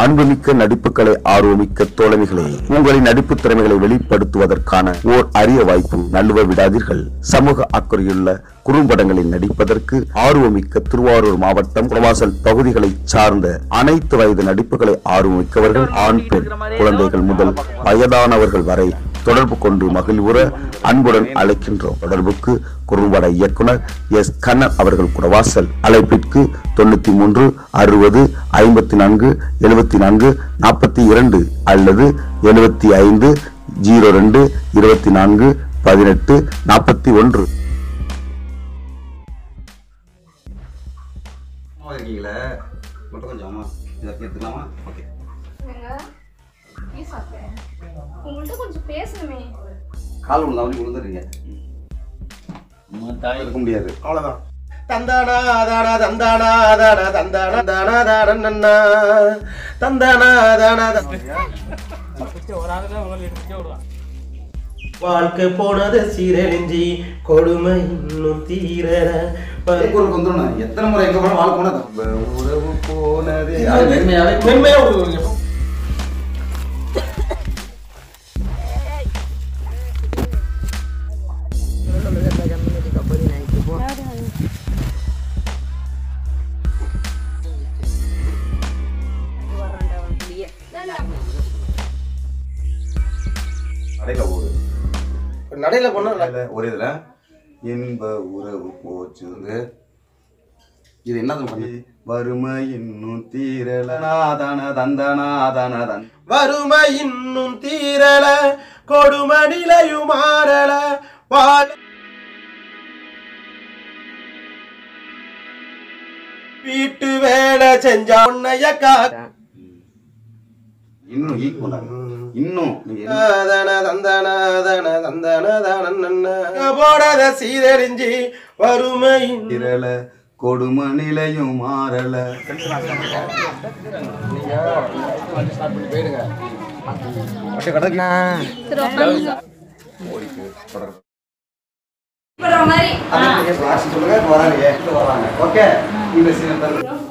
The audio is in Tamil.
அன்புமிக்க நடிப்புகளை ஆர்வமிக்க தோழமைகளே உங்களின் நடிப்பு திறமைகளை வெளிப்படுத்துவதற்கான ஓர் அரிய வாய்ப்பு நழுவ விடாதீர்கள் சமூக அக்கறையுள்ள குறும்படங்களில் நடிப்பதற்கு ஆர்வமிக்க திருவாரூர் மாவட்டம் குடவாசல் பகுதிகளை சார்ந்த அனைத்து வயது நடிப்புகளை ஆர்வமிக்கவர்கள் ஆண் பெண் குழந்தைகள் முதல் வயதானவர்கள் வரை தொடர்பு கொண்டு மகிழ்வுற அன்புடன் அழைக்கின்றோம் தொடர்புக்கு குறும்பட இயக்குனர் எஸ் கண்ணன் அவர்கள் குடவாசல் அழைப்பிற்கு தொண்ணூத்தி மூன்று அறுபது ஐம்பத்தி நான்கு எழுபத்தி நான்கு நாற்பத்தி இரண்டு அல்லது எழுபத்தி ஐந்து ஜீரோ ரெண்டு இருபத்தி நான்கு பதினெட்டு நாற்பத்தி ஒன்று அம்மா இருக்கீங்களே மட்டும் கொஞ்சம் அம்மா இதை எடுத்துக்கலாமா ஓகே ஏங்க, டீ சாப்பிட்டேன். உங்கள்ட்ட கொஞ்சம் பேசணுமே கால் ஒன்று தவறி விழுந்துடுறீங்க இருக்க முடியாது அவ்வளவுதான் தந்தானா தானா தந்தானா தானா தந்தானா தானா தானா நன்னா தந்தானா தானா வாழ்க்கை போனது சீரழிஞ்சி கொடுமை இன்னும் தீரல ஊருக்கு வந்துடணும் எத்தனை முறை எங்க போனாலும் வாழ்க்கை போனது நம்ம உறவு போனது அது மென்மையாவே மென்மையா விடுவீங்க கடையில் போகுது நடையில போனா இல்ல, ஒரு இதுல இன்ப உறவு போச்சு இது என்ன பண்ணி வறுமை இன்னும் தீரலனாதான தந்தனாதான தன் வறுமை இன்னும் தீரல கொடுமை நிலையும் மாறல வாழ வீட்டு வேலை செஞ்சா உன்னைய கா இன்னும் ஈக்குவலா இன்னும் நீங்க என்ன தன தந்தன தன தந்தன தன நன்ன. போடாத சீரழிஞ்சி வறுமை தீரல கொடுமை நிலையும் மாறல மாதிரி சொல்லுங்க வராங்க வராங்க ஓகே இந்த சீன்